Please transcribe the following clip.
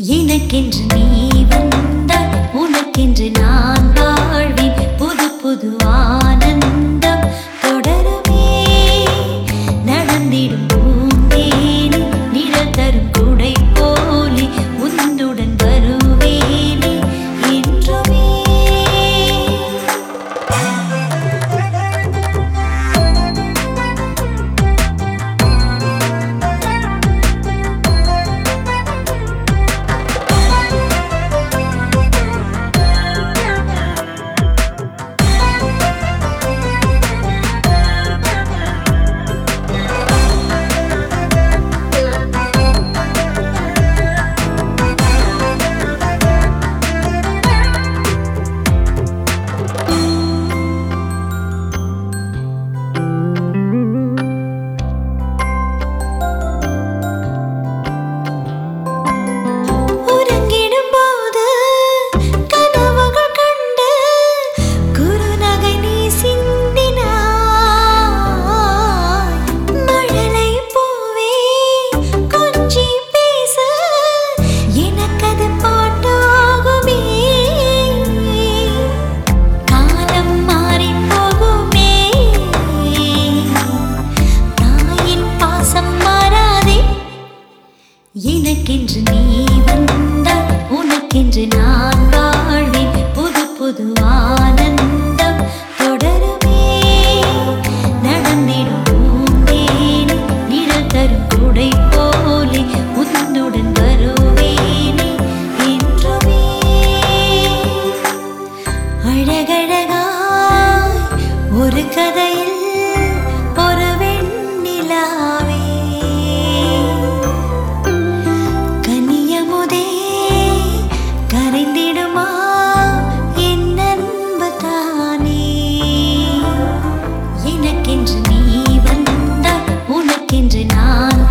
எனக்கென்று நீ வந்தாய் உனக்கென்று நான் வாழ்வேன் புது புது ஆனந்தம் தொடருமே நடந்திடும் பூந்தேனே நிழல் தரும் குடை போலே உன்னுடன் வருவேனே என்றுமே உறங்கிடும்போது கனவுகள் கண்டு குறுநகை நீ சிந்தினாய் மழலை பூவே கொஞ்சி பேச எனக்கது பாட்டாகுமே காலம் மாறிப் போகுமே தாயின் பாசம் மாறாதே எனக்கென்று நீ வந்தாய் உனக்கென்று நான் வாழ்வேன் புது புது ஆனந்தம் தொடருமே நடந்திடும் பூந்தேனே நிழல் தரும் குடை போலே உன்னுடன் வருவேனே என்றுமே அழகழகாய் ஒரு கதையில் ஒரு வெண்ணிலாவே கனியமுதே கரைந்திடுமா என் அன்பு தானே எனக்கென்று நீ வந்தாய் உனக்கென்று நான்